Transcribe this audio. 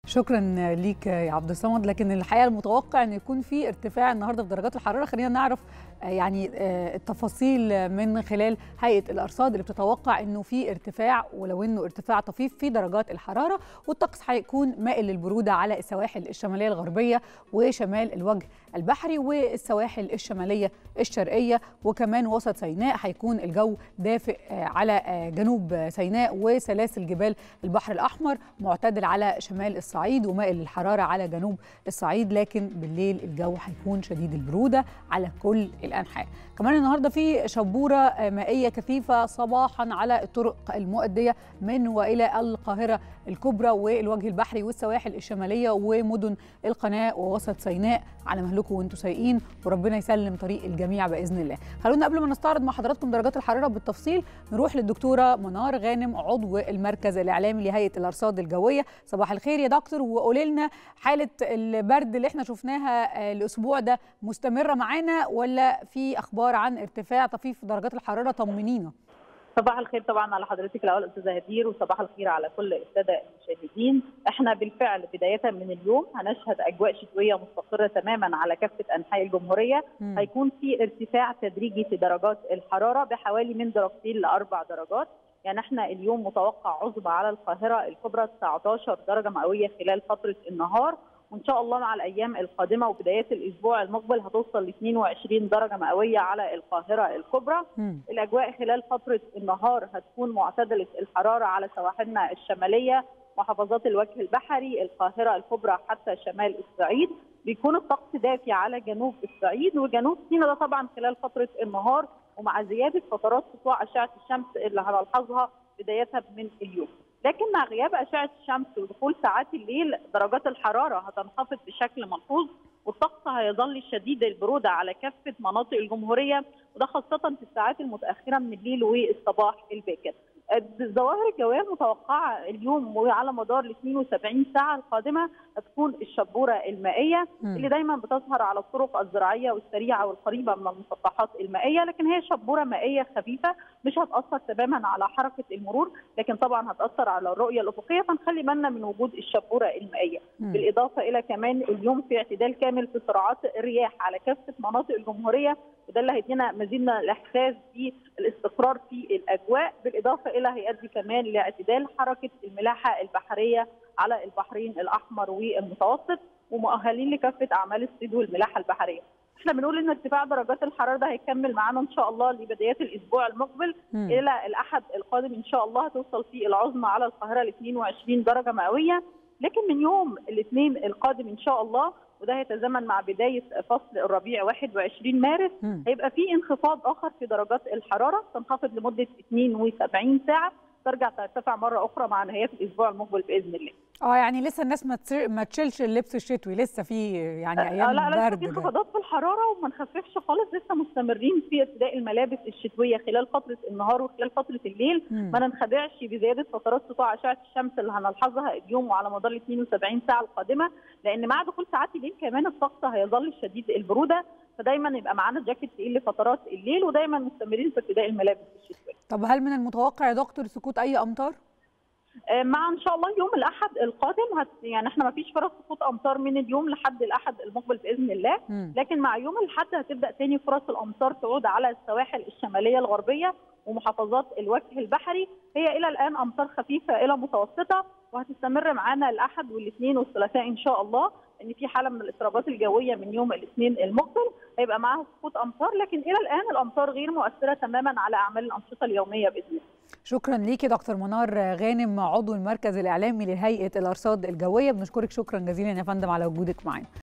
شكرا ليك يا عبد الصمد لكن الحقيقه المتوقع ان يكون في ارتفاع النهارده في درجات الحراره خلينا نعرف يعني التفاصيل من خلال هيئه الارصاد اللي بتتوقع انه في ارتفاع ولو انه ارتفاع طفيف في درجات الحراره والطقس هيكون مائل للبروده على السواحل الشماليه الغربيه وشمال الوجه البحري والسواحل الشماليه الشرقيه وكمان وسط سيناء هيكون الجو دافئ على جنوب سيناء وسلاسل جبال البحر الاحمر معتدل على شمال الصعيد ومائل للحراره على جنوب الصعيد لكن بالليل الجو هيكون شديد البروده على كل الانحاء كمان النهارده في شبوره مائيه كثيفه صباحا على الطرق المؤديه من والى القاهره الكبرى والوجه البحري والسواحل الشماليه ومدن القناه ووسط سيناء على مهلكم وانتم سايقين وربنا يسلم طريق الجميع باذن الله خلونا قبل ما نستعرض مع حضراتكم درجات الحراره بالتفصيل نروح للدكتوره منار غانم عضو المركز الاعلامي لهيئه الارصاد الجويه صباح الخير يا دكتور وقولي لنا حاله البرد اللي احنا شفناها الاسبوع ده مستمره معانا ولا في اخبار عن ارتفاع طفيف في درجات الحراره طمنينا صباح الخير طبعا على حضرتك الاول استاذه هدير وصباح الخير على كل الساده المشاهدين احنا بالفعل بدايه من اليوم هنشهد اجواء شتويه مستقره تماما على كافه انحاء الجمهوريه م. هيكون في ارتفاع تدريجي في درجات الحراره بحوالي من درجتين لاربع درجات يعني احنا اليوم متوقع عظمى على القاهره الكبرى 19 درجه مئويه خلال فتره النهار وان شاء الله مع الايام القادمه وبدايات الاسبوع المقبل هتوصل ل 22 درجه مئويه على القاهره الكبرى. م. الاجواء خلال فتره النهار هتكون معتدله الحراره على سواحلنا الشماليه محافظات الوجه البحري القاهره الكبرى حتى شمال الصعيد بيكون الطقس دافي على جنوب الصعيد وجنوب سيناء ده طبعا خلال فتره النهار ومع زياده فترات سطوع اشعه الشمس اللي هنلحظها بدايه من اليوم. لكن مع غياب اشعه الشمس ودخول ساعات الليل درجات الحراره هتنخفض بشكل ملحوظ والطقس هيظل شديد البروده على كافه مناطق الجمهوريه وده خاصه في الساعات المتاخره من الليل والصباح الباكر. الظواهر الجويه المتوقعه اليوم وعلى مدار ال 72 ساعه القادمه هتكون الشبوره المائيه م. اللي دايما بتظهر على الطرق الزراعيه والسريعه والقريبه من المسطحات المائيه لكن هي شبوره مائيه خفيفه مش هتاثر تماما على حركه المرور لكن طبعا هتاثر على الرؤيه الافقيه فنخلي بالنا من وجود الشبوره المائيه م. بالاضافه الى كمان اليوم في اعتدال كامل في سرعات الرياح على كافه مناطق الجمهوريه وده اللي هيدينا مزيد من الاحساس بالاستقرار في الاجواء بالاضافه الى هيؤدي كمان لاعتدال حركه الملاحه البحريه على البحرين الاحمر والمتوسط ومؤهلين لكافه اعمال الصيد والملاحه البحريه. احنا بنقول ان ارتفاع درجات الحراره ده هيكمل معانا ان شاء الله لبدايات الاسبوع المقبل م. الى الاحد القادم ان شاء الله هتوصل فيه العظمى على القاهره ل 22 درجه مئويه لكن من يوم الاثنين القادم ان شاء الله وده هيتزامن مع بدايه فصل الربيع 21 مارس م. هيبقى في انخفاض اخر في درجات الحراره تنخفض لمده 72 ساعه ترجع ترتفع مره اخرى مع نهايه الاسبوع المقبل باذن الله. اه يعني لسه الناس ما ما تشيلش اللبس الشتوي لسه في يعني ايام آه لا لا برد في انخفاضات في الحراره وما نخففش خالص لسه مستمرين في ارتداء الملابس الشتويه خلال فتره النهار وخلال فتره الليل م. ما ننخدعش بزياده فترات سطوع اشعه الشمس اللي هنلحظها اليوم وعلى مدار ال 72 ساعه القادمه لان مع دخول ساعات الليل كمان الطقس هيظل شديد البروده فدايما يبقى معانا جاكيت تقيل لفترات الليل ودايما مستمرين في ارتداء الملابس الشتويه. طب هل من المتوقع يا دكتور سقوط اي امطار؟ مع ان شاء الله يوم الاحد القادم هت يعني احنا ما فيش فرص سقوط امطار من اليوم لحد الاحد المقبل باذن الله م. لكن مع يوم الاحد هتبدا تاني فرص الامطار تعود على السواحل الشماليه الغربيه ومحافظات الوجه البحري هي الى الان امطار خفيفه الى متوسطه وهتستمر معانا الاحد والاثنين والثلاثاء ان شاء الله ان في حاله من الاضطرابات الجويه من يوم الاثنين المقبل هيبقى معاها سقوط امطار لكن الى الان الامطار غير مؤثره تماما على اعمال الانشطه اليوميه باذن الله. شكرا ليكي دكتور منار غانم عضو المركز الاعلامي لهيئه الارصاد الجويه بنشكرك شكرا جزيلا يا فندم على وجودك معانا.